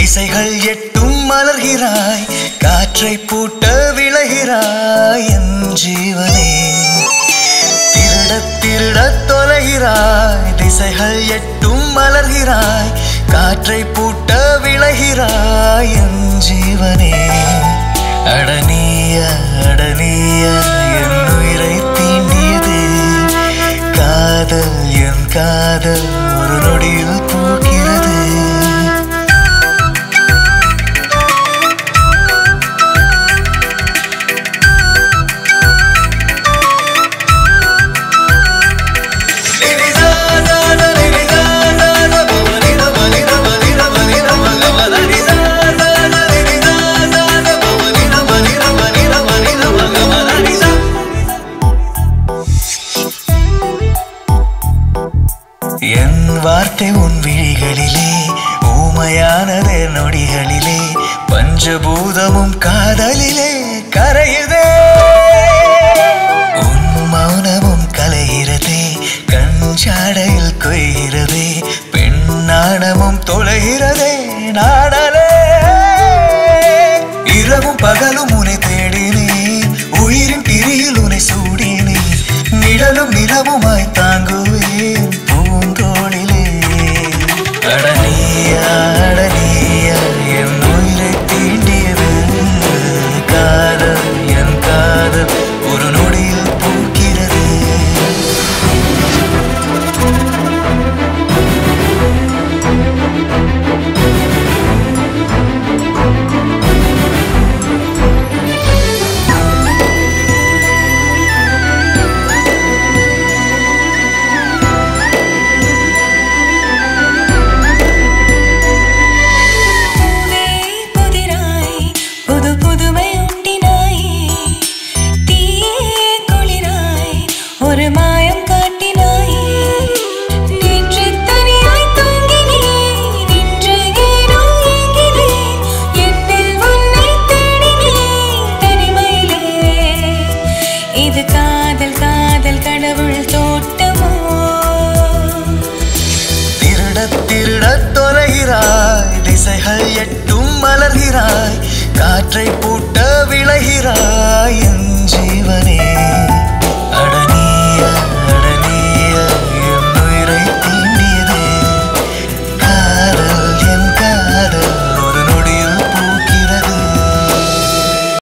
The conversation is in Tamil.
திசைகள் எட்டும் மலர்கிறாய் காற்றை பூட்ட விளைகிறாய் என் ஜீவனே திருட திருட தொலைகிறாய் திசைகள் எட்டும் மலர்கிறாய் காற்றை பூட்ட விளைகிறாய் என் ஜீவனே அடனிய அடனிய என் உயிரை தீண்டியது காதல் என் காதல் ஒரு நொடியில் பூக்கிறது என் வார்த்தை உன் விழிகளிலே ஊமையானதே நொடிகளிலே பஞ்சபூதமும் காதலிலே கரையுதே உன் மௌனமும் கலைகிறதே கஞ்சாடையில் கொய்கிறதே பெண் நாணமும் தொலைகிறதே நாடலே இரவும் பகலும் உன்னை தேடினேன் உயிரின் பிரியில் உன்னை சூடினேன் நிழலும் நிலவுமாய் தாங்குவேன் பூந்தோளிலே அடனியா அடனியா என் உயிரை தீண்டியது காதல் என் காதல் ஒரு நொடியில் பூக்கிறது பூவே புதிராய் புது புதுமை உண்டினாய் தீயே குளிராய் ஒரு மாயம் காட்டினாய் நேற்று தனியாய் தூங்கினேன் இன்று ஏனோ ஏங்கினேன் என்னில் உன்னை தேடினேன் தனிமையிலே இது காதல் காதல் கடவுள் தோட்டமோ திருட திருட தொலைகிறாய் திசைகள் எட்டும் மலர்கிறாய்